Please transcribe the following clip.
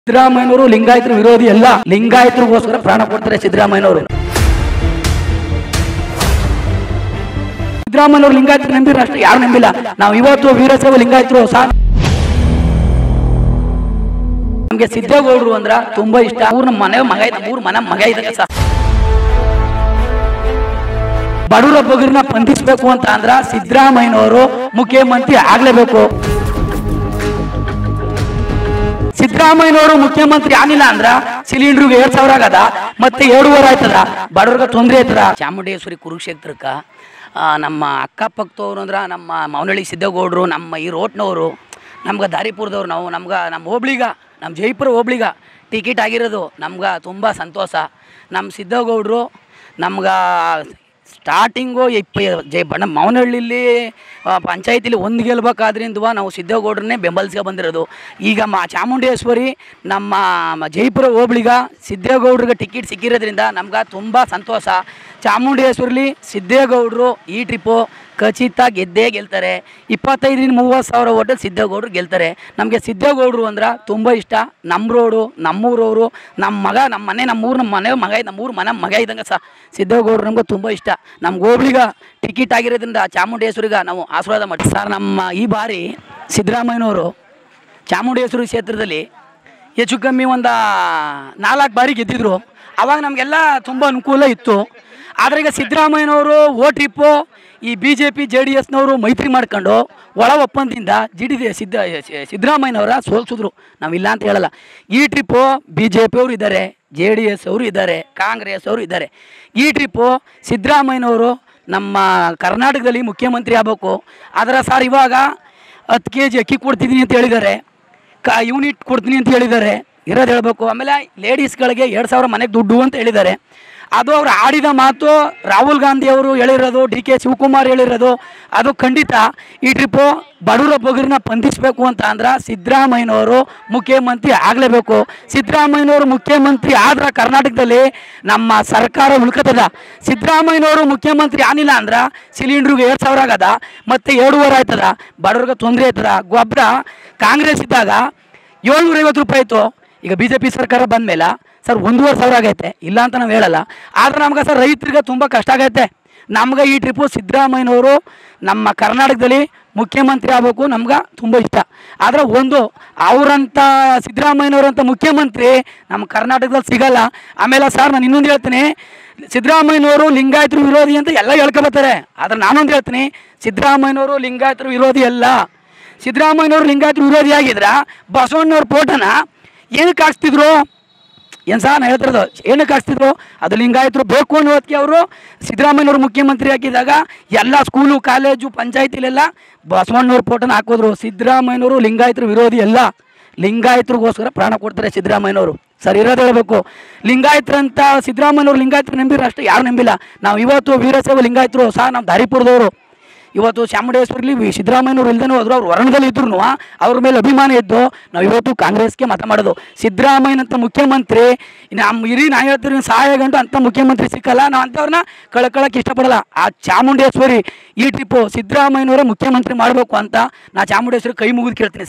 ಸಿದ್ದರಾಮಯ್ಯನವರು ಲಿಂಗಾಯತರ ವಿರೋಧಿ ಅಲ್ಲ ಲಿಂಗಾಯತರಿಗೋಸ್ಕರ ಪ್ರಾಣ ಕೊಡ್ತಾರೆ ಸಿದ್ದರಾಮಯ್ಯನವರು ಸಿದ್ದರಾಮಯ್ಯನವರು ಲಿಂಗಾಯತರು ನಂಬಿರ ಅಷ್ಟೇ ಯಾರು ನಂಬಿಲ್ಲ ನಾವು ಇವತ್ತು ವೀರಶೈವ ಲಿಂಗಾಯತರು ಸಹ ನಮ್ಗೆ ಸಿದ್ದೇಗೌಡರು ಅಂದ್ರ ತುಂಬಾ ಇಷ್ಟ ಊರ್ ನಮ್ಮ ಮನೆ ಮಗ ಇದ್ದ ಊರ್ ಮನೆ ಮಗ ಇದ್ದಂಗೆ ಸಹ ಬಡವರ ಬಗರ್ನ ಬಂಧಿಸ್ಬೇಕು ಅಂತ ಅಂದ್ರ ಸಿದ್ದರಾಮಯ್ಯನವರು ಮುಖ್ಯಮಂತ್ರಿ ಆಗ್ಲೇಬೇಕು ಸಿದ್ದರಾಮಯ್ಯನವರು ಮುಖ್ಯಮಂತ್ರಿ ಆಗಿಲ್ಲ ಅಂದ್ರ ಸಿಲಿಂಡರ್ಗೆ ಎರಡ್ ಸಾವಿರ ಆಗದ ಮತ್ತೆ ಎರಡೂವರೆ ಆಯ್ತದ ಬಡವ್ರಿಗೆ ತೊಂದ್ರೆ ಆಯ್ತದ ಚಾಮುಂಡೇಶ್ವರಿ ಕುರುಕ್ಷೇತ್ರಕ್ಕ ಆ, ನಮ್ಮ ಅಕ್ಕಪಕ್ಕದವ್ರು ಅಂದ್ರ ನಮ್ಮ ಮೌನಳ್ಳಿ ಸಿದ್ದೇಗೌಡರು ನಮ್ಮ ಈ ರೋಟ್ನವರು ನಮ್ಗೆ ದಾರಿಪುರದವ್ರು ನಾವು ನಮ್ಗೆ ನಮ್ಮ ಹೋಬ್ಳಿಗ ನಮ್ಮ ಜೈಪುರ ಹೋಬ್ಳಿಗ ಟಿಕೆಟ್ ಆಗಿರೋದು ನಮ್ಗೆ ತುಂಬ ಸಂತೋಷ ನಮ್ಮ ಸಿದ್ದೇಗೌಡರು ನಮ್ಗೆ ಸ್ಟಾರ್ಟಿಂಗು ಇಪ್ಪ ಜೈ ಬಣ್ಣ ಮೌನಹಳ್ಳಿಲಿ ಪಂಚಾಯತಿಲಿ ಒಂದು ಗೆಲ್ಬೇಕಾದ್ರಿಂದ ನಾವು ಸಿದ್ದೇಗೌಡ್ರನ್ನೇ ಬೆಂಬಲಿಸ್ಕೊ ಬಂದಿರೋದು ಈಗ ಮಾ ಚಾಮುಂಡೇಶ್ವರಿ ನಮ್ಮ ಮ- ಜೈಪುರ ಹೋಬಳಿಗ ಸಿದ್ದೇಗೌಡ್ರಿಗೆ ಟಿಕೆಟ್ ಸಿಕ್ಕಿರೋದ್ರಿಂದ ನಮ್ಗೆ ತುಂಬ ಸಂತೋಷ ಚಾಮುಂಡೇಶ್ವರಿಲಿ ಸಿದ್ದೇಗೌಡರು ಈ ಟ್ರಿಪ್ಪು ಖಚಿತ ಗೆದ್ದೇ ಗೆಲ್ತಾರೆ ಇಪ್ಪತ್ತೈದರಿಂದ ಮೂವತ್ತು ಸಾವಿರ ಓಟಲ್ಲಿ ಸಿದ್ದೇಗೌಡರು ಗೆಲ್ತಾರೆ ನಮಗೆ ಸಿದ್ದೇಗೌಡರು ಅಂದ್ರೆ ತುಂಬ ಇಷ್ಟ ನಮ್ಮ ರೋಡು ನಮ್ಮೂರವರು ನಮ್ಮ ಮಗ ನಮ್ಮ ಮನೆ ನಮ್ಮೂರು ನಮ್ಮ ಮನೆ ಮಗ ನಮ್ಮೂರು ಮನೆ ಮಗ ಇದ್ದಂಗೆ ಸಹ ಸಿದ್ದೇಗೌಡರು ನಮ್ಗೆ ತುಂಬ ಇಷ್ಟ ನಮ್ಗೆ ಹೋಬ್ಳಿಗ ಟಿಕೆಟ್ ಆಗಿರೋದ್ರಿಂದ ಚಾಮುಂಡೇಶ್ವರಿಗೆ ನಾವು ಆಶೀರ್ವಾದ ಮಾಡಿ ಸರ್ ನಮ್ಮ ಈ ಬಾರಿ ಸಿದ್ದರಾಮಯ್ಯನವರು ಚಾಮುಂಡೇಶ್ವರಿ ಕ್ಷೇತ್ರದಲ್ಲಿ ಹೆಚ್ಚು ಕಮ್ಮಿ ಒಂದು ನಾಲ್ಕು ಬಾರಿ ಗೆದ್ದಿದ್ರು ಅವಾಗ ನಮಗೆಲ್ಲ ತುಂಬ ಅನುಕೂಲ ಇತ್ತು ಆದರೆ ಈಗ ಸಿದ್ದರಾಮಯ್ಯನವರು ಓ ಟ್ರಿಪ್ಪು ಈ B J P J D ಎಸ್ನವರು ಮೈತ್ರಿ ಮಾಡ್ಕೊಂಡು ಒಳ ಒಪ್ಪಂದದಿಂದ ಜಿ ಡಿ ಸಿದ್ದ ಸಿದ್ದರಾಮಯ್ಯನವರ ಸೋಲ್ಸಿದ್ರು ನಾವಿಲ್ಲ ಅಂತ ಹೇಳಲ್ಲ ಈ ಟ್ರಿಪ್ಪು ಬಿ ಜೆ ಪಿಯವರು ಇದ್ದಾರೆ ಜೆ ಡಿ ಎಸ್ ಅವರು ಇದ್ದಾರೆ ಕಾಂಗ್ರೆಸ್ ಅವರು ಇದ್ದಾರೆ ಈ ಟ್ರಿಪ್ಪು ಸಿದ್ದರಾಮಯ್ಯನವರು ನಮ್ಮ ಕರ್ನಾಟಕದಲ್ಲಿ ಮುಖ್ಯಮಂತ್ರಿ ಆಗಬೇಕು ಅದರ ಸರ್ ಇವಾಗ ಹತ್ತು ಕೆ ಜಿ ಅಕ್ಕಿ ಕೊಡ್ತಿದ್ದೀನಿ ಅಂತ ಹೇಳಿದ್ದಾರೆ ಕ ಯೂನಿಟ್ ಕೊಡ್ತೀನಿ ಅಂತ ಹೇಳಿದ್ದಾರೆ ಇರೋದು ಹೇಳ್ಬೇಕು ಆಮೇಲೆ ಲೇಡೀಸ್ಗಳಿಗೆ ಎರಡು ಸಾವಿರ ಮನೆಗೆ ದುಡ್ಡು ಅಂತ ಹೇಳಿದ್ದಾರೆ ಅದು ಅವ್ರು ಆಡಿದ ಮಾತು ರಾಹುಲ್ ಗಾಂಧಿ ಅವರು ಹೇಳಿರೋದು ಡಿ ಕೆ ಶಿವಕುಮಾರ್ ಹೇಳಿರೋದು ಅದು ಖಂಡಿತ ಈ ಟ್ರಿಪ್ಪು ಬಡವರ ಬಗರನ್ನ ಬಂಧಿಸಬೇಕು ಅಂತ ಅಂದ್ರೆ ಸಿದ್ದರಾಮಯ್ಯನವರು ಮುಖ್ಯಮಂತ್ರಿ ಆಗಲೇಬೇಕು ಸಿದ್ದರಾಮಯ್ಯನವರು ಮುಖ್ಯಮಂತ್ರಿ ಆದ್ರೆ ಕರ್ನಾಟಕದಲ್ಲಿ ನಮ್ಮ ಸರ್ಕಾರ ಉಳ್ಕತದ ಸಿದ್ದರಾಮಯ್ಯನವರು ಮುಖ್ಯಮಂತ್ರಿ ಆಗಿಲ್ಲ ಅಂದ್ರೆ ಸಿಲಿಂಡ್ರಿಗೆ ಎರಡು ಸಾವಿರ ಆಗದ ಮತ್ತೆ ಎರಡೂವರೆ ಆಯ್ತದ ಬಡವ್ರಿಗೆ ತೊಂದರೆ ಆಯ್ತದ ಗೊಬ್ಬರ ಕಾಂಗ್ರೆಸ್ ಇದ್ದಾಗ ಏಳ್ನೂರ ಐವತ್ತು ರೂಪಾಯಿ ಇತ್ತು ಈಗ ಬಿ ಜೆ ಪಿ ಸರ್ಕಾರ ಬಂದಮೇಲೆ ಸರ್ ಒಂದೂವರೆ ಸಾವಿರ ಆಗೈತೆ ಇಲ್ಲ ಅಂತ ನಾವು ಹೇಳಲ್ಲ ಆದ್ರೆ ನಮ್ಗೆ ಸರ್ ರೈತರಿಗೆ ತುಂಬ ಕಷ್ಟ ಆಗೈತೆ ನಮ್ಗೆ ಈ ಟ್ರಿಪ್ಪು ಸಿದ್ದರಾಮಯ್ಯನವರು ನಮ್ಮ ಕರ್ನಾಟಕದಲ್ಲಿ ಮುಖ್ಯಮಂತ್ರಿ ಆಗಬೇಕು ನಮ್ಗೆ ತುಂಬ ಇಷ್ಟ ಆದರೆ ಒಂದು ಅವರಂಥ ಸಿದ್ದರಾಮಯ್ಯನವರಂಥ ಮುಖ್ಯಮಂತ್ರಿ ನಮ್ಮ ಕರ್ನಾಟಕದಲ್ಲಿ ಸಿಗಲ್ಲ ಆಮೇಲೆ ಸರ್ ನಾನು ಇನ್ನೊಂದು ಹೇಳ್ತೀನಿ ಸಿದ್ದರಾಮಯ್ಯನವರು ಲಿಂಗಾಯತರು ವಿರೋಧಿ ಅಂತ ಎಲ್ಲ ಹೇಳ್ಕೊಬರ್ತಾರೆ ಆದರೆ ನಾನೊಂದು ಹೇಳ್ತೀನಿ ಸಿದ್ದರಾಮಯ್ಯನವರು ಲಿಂಗಾಯತರು ವಿರೋಧಿ ಅಲ್ಲ ಸಿದ್ದರಾಮಯ್ಯನವರು ಲಿಂಗಾಯತರು ವಿರೋಧಿ ಆಗಿದ್ರ ಬಸವಣ್ಣವ್ರ ಫೋಟೋನ ಏನಕ್ಕೆ ಹಾಕ್ಸ್ತಿದ್ರು ಏನು ಸಹ ನಾನು ಹೇಳ್ತಿರೋದು ಏನಕ್ಕೆ ಹಾಕ್ಸ್ತಿದ್ರು ಅದು ಲಿಂಗಾಯತರು ಬೇಕು ಅನ್ನೋದಕ್ಕೆ ಅವರು ಸಿದ್ದರಾಮಯ್ಯನವರು ಮುಖ್ಯಮಂತ್ರಿ ಆಗಿದ್ದಾಗ ಎಲ್ಲ ಸ್ಕೂಲು ಕಾಲೇಜು ಪಂಚಾಯತಿಲೆಲ್ಲ ಬಸವಣ್ಣವ್ರ ಫೋಟೋನ ಹಾಕಿದ್ರು ಸಿದ್ದರಾಮಯ್ಯನವರು ಲಿಂಗಾಯತರು ವಿರೋಧಿ ಅಲ್ಲ ಲಿಂಗಾಯತರಿಗೋಸ್ಕರ ಪ್ರಾಣ ಕೊಡ್ತಾರೆ ಸಿದ್ದರಾಮಯ್ಯನವರು ಸರ್ ಇರೋದು ಹೇಳ್ಬೇಕು ಲಿಂಗಾಯತರಂತ ಸಿದ್ದರಾಮಯ್ಯನವರು ಲಿಂಗಾಯತರು ನಂಬಿರ ಅಷ್ಟೇ ಯಾರು ನಂಬಿಲ್ಲ ನಾವು ಇವತ್ತು ವೀರಶೈವ ಲಿಂಗಾಯತರು ಸಹ ನಾವು ದಾರಿಪುರದವರು ಇವತ್ತು ಚಾಮುಂಡೇಶ್ವರಿಲಿ ವಿ- ಸಿದ್ದರಾಮಯ್ಯನವ್ರು ಇಲ್ದೇನೂ ಹೋದ್ರು ಅವ್ರು ವರ್ಣದಲ್ಲಿ ಇದ್ರು ಅವ್ರ ಮೇಲೆ ಅಭಿಮಾನ ಇದ್ದು ನಾವು ಇವತ್ತು ಕಾಂಗ್ರೆಸ್ಗೆ ಮತ ಮಾಡೋದು ಸಿದ್ದರಾಮಯ್ಯನಂತ ಮುಖ್ಯಮಂತ್ರಿ ನಮ್ಮ ಇಡೀ ನಾ ಹೇಳ್ತೀರಿ ಸಹಾಯ ಗಂಟು ಅಂಥ ಮುಖ್ಯಮಂತ್ರಿ ಸಿಕ್ಕಲ್ಲ ನಾವು ಅಂಥವ್ರನ್ನ ಕಳ್ಕೊಳ್ಳೋಕೆ ಇಷ್ಟಪಡಲ್ಲ ಆ ಚಾಮುಂಡೇಶ್ವರಿ ಈ ಟ್ರಿಪ್ಪು ಸಿದ್ದರಾಮಯ್ಯನವರೇ ಮುಖ್ಯಮಂತ್ರಿ ಮಾಡಬೇಕು ಅಂತ ನಾ ಚಾಮುಂಡೇಶ್ವರಿ ಕೈ ಮುಗಿದು ಕೇಳ್ತೀನಿ